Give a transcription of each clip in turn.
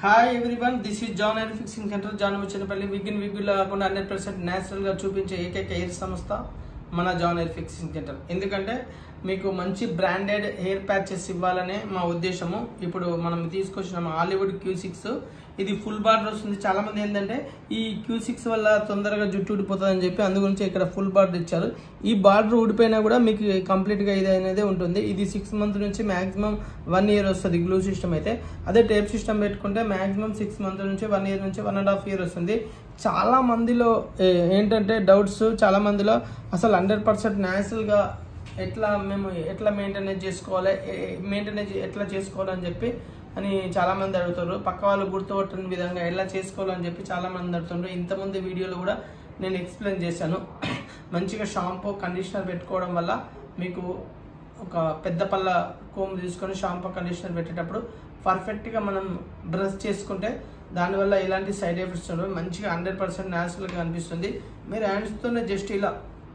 hi everyone this is John and fixing centre John Muchchanapalli విగ్గిన్ విగ్గులో కాకుండా హండ్రెడ్ పర్సెంట్ న్యాచురల్గా చూపించే ఏకైక హెయిర్ సంస్థ మన జాన్ హెయిర్ ఫిక్సింగ్ సెంటర్ ఎందుకంటే మీకు మంచి బ్రాండెడ్ హెయిర్ ప్యాచెస్ ఇవ్వాలనే మా ఉద్దేశము ఇప్పుడు మనం తీసుకొచ్చిన హాలీవుడ్ క్యూ సిక్స్ ఇది ఫుల్ బార్డర్ వస్తుంది చాలా మంది ఏంటంటే ఈ క్యూ సిక్స్ వల్ల తొందరగా జుట్టు ఊడిపోతుంది అని చెప్పి అందుగురించి ఇక్కడ ఫుల్ బార్డర్ ఇచ్చారు ఈ బార్డర్ ఊడిపోయినా కూడా మీకు కంప్లీట్గా ఇది అనేది ఉంటుంది ఇది సిక్స్ మంత్ నుంచి మాక్సిమం వన్ ఇయర్ వస్తుంది గ్లూ సిస్టమ్ అయితే అదే టేప్ సిస్టమ్ పెట్టుకుంటే మాక్సిమం సిక్స్ మంత్ నుంచి వన్ ఇయర్ నుంచి వన్ అండ్ హాఫ్ ఇయర్ వస్తుంది చాలా మందిలో ఏ- ఏంటంటే డౌట్స్ చాలా మందిలో అసలు హండ్రెడ్ పర్సెంట్ న్యాచురల్గా ఎట్లా మేము ఎట్లా మెయింటెనెన్స్ చేసుకోవాలి మెయింటెనెన్స్ ఎట్లా చేసుకోవాలని చెప్పి అని చాలా మంది అడుగుతారు పక్క వాళ్ళు గుర్తుపట్టని విధంగా ఎలా చేసుకోవాలని చెప్పి చాలా మంది అడుగుతుంటారు ఇంతకుముందు వీడియోలో కూడా నేను ఎక్స్ప్లెయిన్ చేశాను మంచిగా షాంపూ కండిషనర్ పెట్టుకోవడం వల్ల మీకు ఒక పెద్ద పళ్ళ కోమ్ తీసుకొని షాంపూ కండిషనర్ పెట్టేటప్పుడు పర్ఫెక్ట్గా మనం బ్రష్ చేసుకుంటే దానివల్ల ఎలాంటి సైడ్ ఎఫెక్ట్స్ ఉండవు మంచిగా హండ్రెడ్ పర్సెంట్ న్యాచురల్గా అనిపిస్తుంది మీరు హ్యాండ్స్తోనే జస్ట్ ఇలా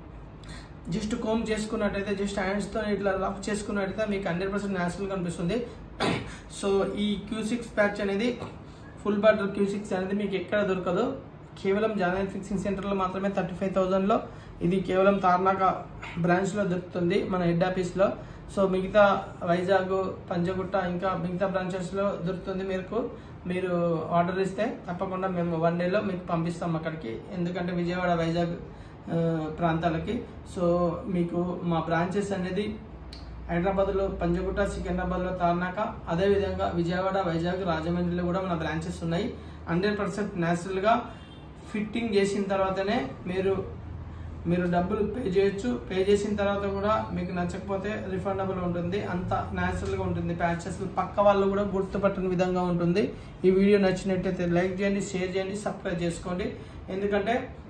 జస్ట్ కోమ్ చేసుకున్నట్టయితే జస్ట్ హ్యాండ్స్తో ఇట్లా రఫ్ చేసుకున్నట్టయితే మీకు హండ్రెడ్ పర్సెంట్ న్యాచురల్ కనిపిస్తుంది సో ఈ క్యూ సిక్స్ ప్యాచ్ అనేది ఫుల్ బార్డర్ క్యూ సిక్స్ అనేది మీకు ఎక్కడ దొరకదు కేవలం జానల్ ఫిక్సింగ్ సెంటర్లో మాత్రమే థర్టీ ఫైవ్ థౌజండ్లో ఇది కేవలం తార్నాక బ్రాంచ్లో దొరుకుతుంది మన హెడ్ ఆఫీస్లో సో మిగతా వైజాగ్ పంజగుట్ట ఇంకా మిగతా బ్రాంచెస్లో దొరుకుతుంది మీకు మీరు ఆర్డర్ ఇస్తే తప్పకుండా మేము వన్ డేలో మీకు పంపిస్తాం అక్కడికి ఎందుకంటే విజయవాడ వైజాగ్ ఆ, ప్రాంతాలకి సో మీకు మా బ్రాంచెస్ అనేది హైదరాబాద్లో పంజగుట్ట సికింద్రాబాద్లో తార్నాక అదేవిధంగా విజయవాడ వైజాగ్ రాజమండ్రిలో కూడా మన బ్రాంచెస్ ఉన్నాయి హండ్రెడ్ పర్సెంట్ న్యాచురల్గా ఫిట్టింగ్ చేసిన తర్వాతనే మీరు మీరు డబ్బులు పే చేయొచ్చు పే చేసిన తర్వాత కూడా మీకు నచ్చకపోతే రిఫండబుల్ ఉంటుంది అంత న్యాచురల్గా ఉంటుంది ప్యాచెస్ పక్క వాళ్ళు కూడా గుర్తుపట్టని విధంగా ఉంటుంది ఈ వీడియో నచ్చినట్టయితే లైక్ చేయండి షేర్ చేయండి సబ్స్క్రైబ్ చేసుకోండి ఎందుకంటే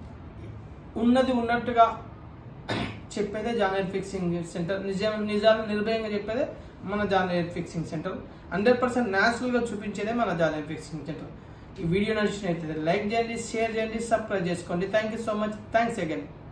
ఉన్నది ఉన్నట్టుగా చెప్పేదే జానెట్ ఫిక్సింగ్ సెంటర్ నిజం నిజాలు నిర్భయంగా చెప్పేదే మన Janet fixing centre hundred percent న్యాచురల్గా చూపించేదే మన జానెట్ ఫిక్సింగ్ సెంటర్ ఈ వీడియో నచ్చినట్లయితే లైక్ చేయండి షేర్ చేయండి సబ్స్క్రైబ్ చేసుకోండి thank you so much thanks again